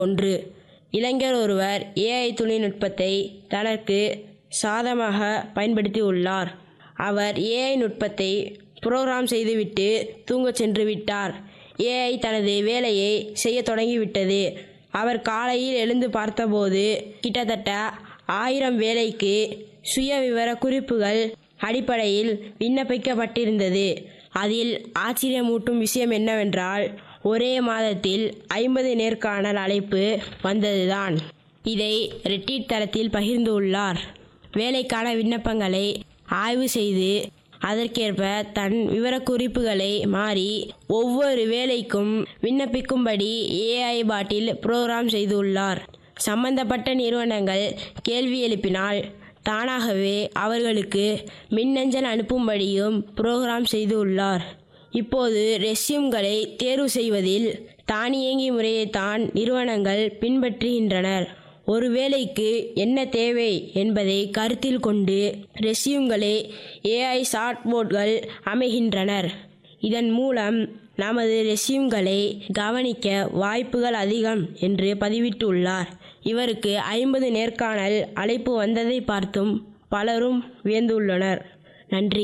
ஒன்று இளைஞர் ஒருவர் ஏஐ தொழில்நுட்பத்தை தனக்கு சாதமாக பயன்படுத்தி உள்ளார் அவர் ஏஐ நுட்பத்தை புரோகிராம் செய்துவிட்டு தூங்கச் சென்று விட்டார் ஏஐ தனது வேலையை செய்யத் தொடங்கிவிட்டது அவர் காலையில் எழுந்து பார்த்தபோது கிட்டத்தட்ட ஆயிரம் வேலைக்கு சுயவிவர குறிப்புகள் அடிப்படையில் விண்ணப்பிக்கப்பட்டிருந்தது அதில் ஆச்சரியமூட்டும் விஷயம் என்னவென்றால் ஒரே மாதத்தில் ஐம்பது நேர்காணல் அழைப்பு வந்ததுதான் இதை ரெட்டிட் தளத்தில் பகிர்ந்துள்ளார் வேலைக்கான விண்ணப்பங்களை ஆய்வு செய்து அதற்கேற்ப தன் விவரக்குறிப்புகளை மாறி ஒவ்வொரு வேலைக்கும் விண்ணப்பிக்கும்படி ஏஐ பாட்டில் புரோகிராம் செய்துள்ளார் சம்பந்தப்பட்ட நிறுவனங்கள் கேள்வி எழுப்பினால் தானாகவே அவர்களுக்கு மின்னஞ்சல் அனுப்பும்படியும் புரோகிராம் செய்துள்ளார் இப்போது ரெஸ்யூம்களை தேர்வு செய்வதில் தானியங்கி முறையைத்தான் நிறுவனங்கள் பின்பற்றுகின்றனர் ஒரு வேலைக்கு என்ன தேவை என்பதை கருத்தில் கொண்டு ரெஸ்யூம்களை ஏஐ சாட்போர்ட்கள் அமைகின்றனர் இதன் மூலம் நமது ரெஸ்யூம்களை கவனிக்க வாய்ப்புகள் அதிகம் என்று பதிவிட்டுள்ளார் இவருக்கு ஐம்பது நேர்காணல் அழைப்பு வந்ததை பார்த்தும் பலரும் வியந்துள்ளனர் நன்றி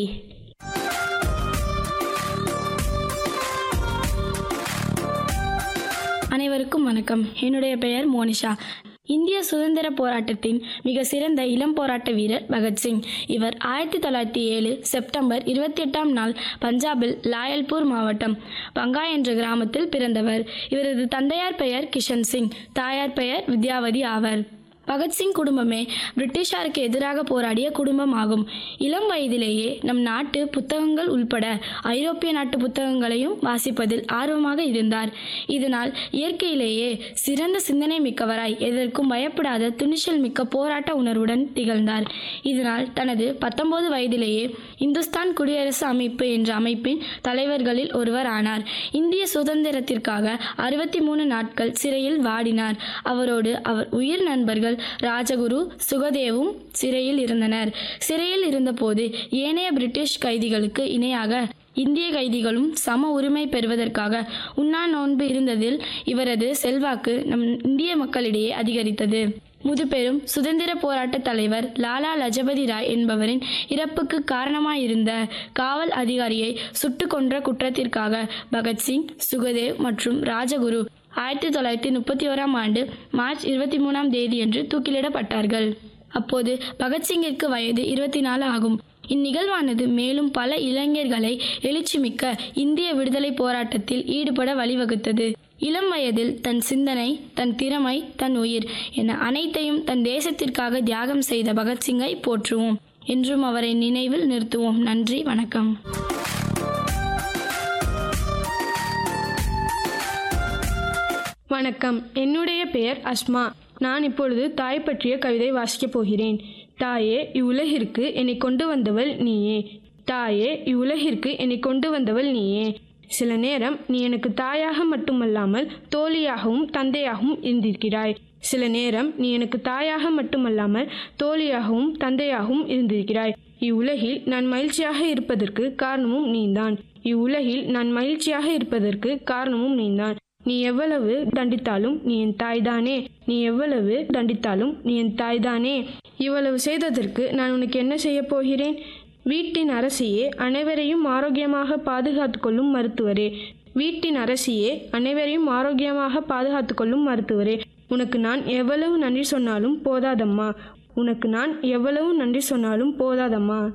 அனைவருக்கும் வணக்கம் என்னுடைய பெயர் மோனிஷா இந்திய சுதந்திர போராட்டத்தின் மிக சிறந்த இளம் போராட்ட வீரர் பகத்சிங் இவர் ஆயிரத்தி தொள்ளாயிரத்தி ஏழு செப்டம்பர் இருபத்தி எட்டாம் நாள் பஞ்சாபில் லாயல்பூர் மாவட்டம் பங்கா என்ற கிராமத்தில் பிறந்தவர் இவரது தந்தையார் பெயர் கிஷன் சிங் தாயார் பெயர் வித்யாவதி ஆவர் பகத்சிங் குடும்பமே பிரிட்டிஷாருக்கு எதிராக போராடிய குடும்பம் ஆகும் இளம் வயதிலேயே நம் நாட்டு புத்தகங்கள் உள்பட ஐரோப்பிய நாட்டு புத்தகங்களையும் வாசிப்பதில் ஆர்வமாக இருந்தார் இதனால் இயற்கையிலேயே சிறந்த சிந்தனை மிக்கவராய் எதற்கும் பயப்படாத துணிச்சல் மிக்க போராட்ட உணர்வுடன் திகழ்ந்தார் இதனால் தனது பத்தொன்பது வயதிலேயே இந்துஸ்தான் குடியரசு அமைப்பு என்ற அமைப்பின் தலைவர்களில் ஒருவர் ஆனார் இந்திய சுதந்திரத்திற்காக அறுபத்தி மூணு நாட்கள் சிறையில் வாடினார் அவரோடு அவர் உயிர் நண்பர்கள் ராஜகுரு சுகதேவும் சிறையில் இருந்தனர் சிறையில் இருந்தபோது ஏனைய பிரிட்டிஷ் கைதிகளுக்கு இணையாக இந்திய கைதிகளும் சம உரிமை பெறுவதற்காக உண்ணா நோன்பு இருந்ததில் இவரது செல்வாக்கு நம் இந்திய மக்களிடையே அதிகரித்தது முதுபெரும் சுதந்திர போராட்ட தலைவர் லாலா லஜபதி ராய் என்பவரின் இறப்புக்கு காரணமாயிருந்த காவல் அதிகாரியை சுட்டு கொன்ற குற்றத்திற்காக பகத்சிங் சுகதேவ் மற்றும் ராஜகுரு ஆயிரத்தி தொள்ளாயிரத்தி முப்பத்தி ஓராம் ஆண்டு மார்ச் இருபத்தி மூணாம் தேதியன்று தூக்கிலிடப்பட்டார்கள் அப்போது பகத்சிங்கிற்கு வயது இருபத்தி நாலு ஆகும் இந்நிகழ்வானது மேலும் பல இளைஞர்களை எழுச்சிமிக்க இந்திய விடுதலை போராட்டத்தில் ஈடுபட வழிவகுத்தது இளம் வயதில் தன் சிந்தனை தன் திறமை தன் உயிர் என அனைத்தையும் தன் தேசத்திற்காக தியாகம் செய்த பகத்சிங்கை போற்றுவோம் என்றும் அவரை நினைவில் நிறுத்துவோம் நன்றி வணக்கம் வணக்கம் என்னுடைய பெயர் அஸ்மா நான் இப்பொழுது தாய் பற்றிய கவிதை வாசிக்கப் போகிறேன் தாயே இவ்வுலகிற்கு என்னை கொண்டு வந்தவள் நீயே தாயே இவ்வுலகிற்கு என்னை கொண்டு வந்தவள் நீயே சில நேரம் நீ எனக்கு தாயாக மட்டுமல்லாமல் தோழியாகவும் தந்தையாகவும் இருந்திருக்கிறாய் சில நேரம் நீ எனக்கு தாயாக மட்டுமல்லாமல் தோழியாகவும் தந்தையாகவும் இருந்திருக்கிறாய் இவ்வுலகில் நான் மகிழ்ச்சியாக இருப்பதற்கு காரணமும் நீதான் இவ்வுலகில் நான் மகிழ்ச்சியாக இருப்பதற்கு காரணமும் நீதான் நீ எவ்வளவு தண்டித்தாலும் நீ என் தாய்தானே நீ எவ்வளவு தண்டித்தாலும் நீ என் தாய்தானே இவ்வளவு செய்ததற்கு நான் உனக்கு என்ன செய்யப் போகிறேன் வீட்டின் அரசியே அனைவரையும் ஆரோக்கியமாக பாதுகாத்து கொள்ளும் மருத்துவரே வீட்டின் அரசியே அனைவரையும் ஆரோக்கியமாக பாதுகாத்து கொள்ளும் மருத்துவரே உனக்கு நான் எவ்வளவு நன்றி சொன்னாலும் போதாதம்மா உனக்கு நான் எவ்வளவு நன்றி சொன்னாலும் போதாதம்மா